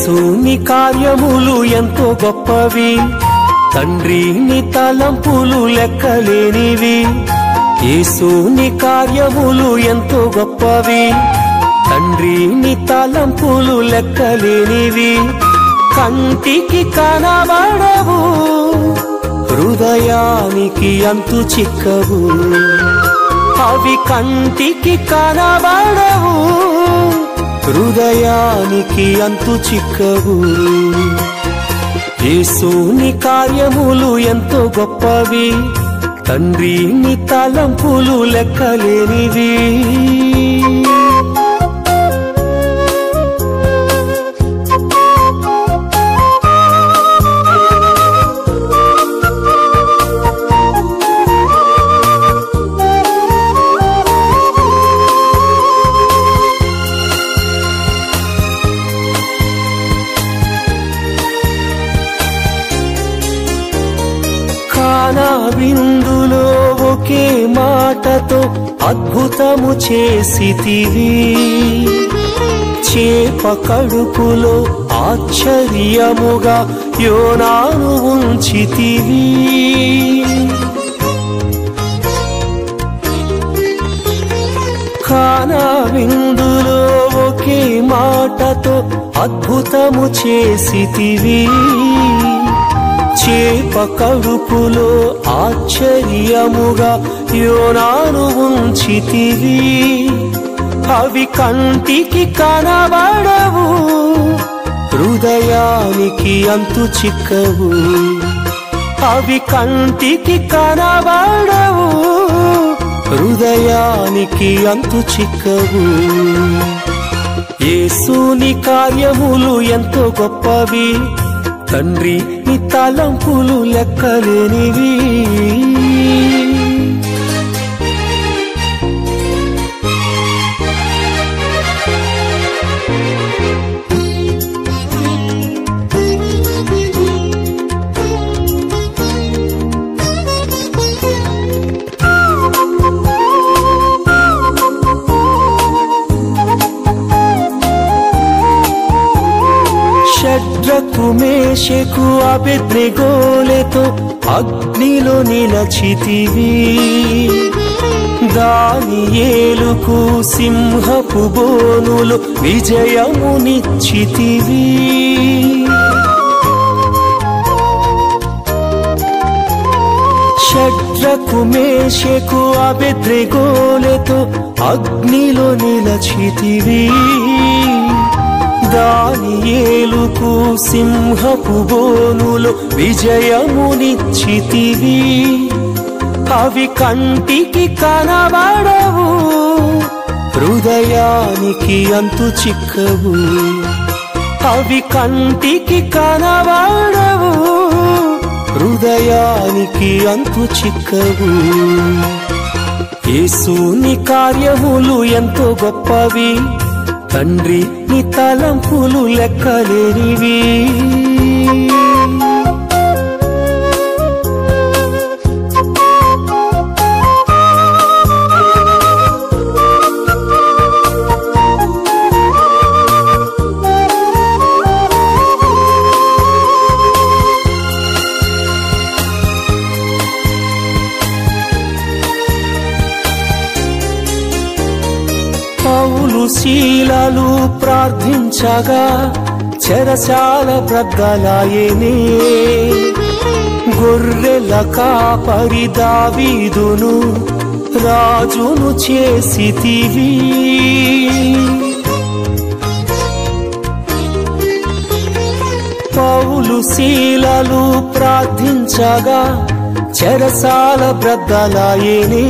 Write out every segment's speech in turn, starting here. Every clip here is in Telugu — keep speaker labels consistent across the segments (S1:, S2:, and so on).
S1: యేసుని కార్యములు ఎంతో గొప్పవి తండ్రి నీ తలంపులు లెక్కలేనివి యేసుని కార్యములు ఎంతో గొప్పవి తండ్రి నీ తలంపులు లెక్కలేనివి కంటికి కనబడవు హృదయానికి అంతు చిక్కవు అవి కంటికి కనబడవు హృదయానికి అంతు చిక్కవు యేసుని కార్యములు ఎంతో గొప్పవి తండ్రి నీ తలంపులు లెక్కలేనివి కానా విందులో ఒకే మాటతో అద్భుతము చేసితివి చేప కడుపులో ఆశ్చర్యముగా యోనాను ఉంచితివి కానా విందులో ఒకే మాటతో అద్భుతము చేసితివి చేప కడుపులో ఆశ్చర్యముగా యోనాను ఉంచితివి అవి కంటికి కనబడవు హృదయానికి అంతు చిక్కవు అవి కంటికి కనబడవు హృదయానికి అంతు చిక్కవు యేసుని కార్యములు ఎంతో గొప్పవి తండ్రి నీ తలంపులు లెక్కలేనివి షడ్రకు మేషకు అభిద్రిగోలెతో అగ్నిలో నిలచితివి దాని ఏలుకు సింహపు బోనులు విజయమునిచ్చితివి షడ్రకు మేషకు అభిద్రిగోలెతో అగ్నిలో నిలచితివి దాని ఏలుకు సింహపు బోనులు విజయమునిచ్చితివి అవి కంటికి కనబడవు హృదయానికి అంతు చిక్కవు అవి కంటికి కనబడవు హృదయానికి అంతు చిక్కవు యేసుని కార్యములు ఎంతో గొప్పవి తండ్రి నీ తలంపులు లెక్కలేనివి పౌలు శీలలు ప్రార్థించగా చెరసాల బ్రద్దలాయనే గొర్రెల కాపరి దావీదును రాజును చేసితివి పౌలు శీలలు ప్రార్థించగా చెరసాల బ్రద్దలాయనే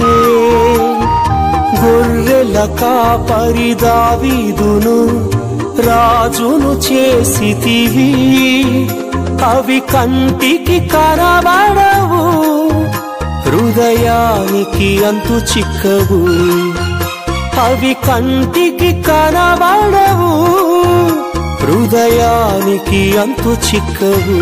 S1: గొర్రెల కాపరి దావీదును రాజును చేసితివి అవి కంటికి కనబడవు హృదయానికి అంతు చిక్కవు అవి కంటికి కనబడవు హృదయానికి అంతు చిక్కవు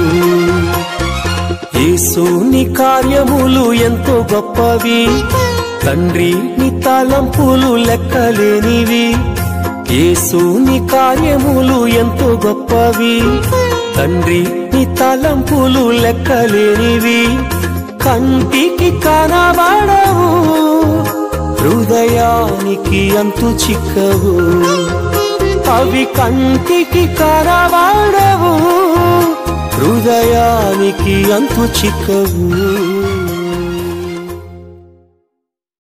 S1: యేసుని కార్యములు ఎంతో గొప్పవి తండ్రి నీ తలంపులు లెక్కలేనివి యేసుని కార్యములు ఎంతో గొప్పవి తండ్రి నీ తలంపులు లెక్కలేనివి కంటికి కనబడవు హృదయానికి అంతు చిక్కవు అవి కంటికి కనబడవు హృదయానికి అంతు చిక్కవు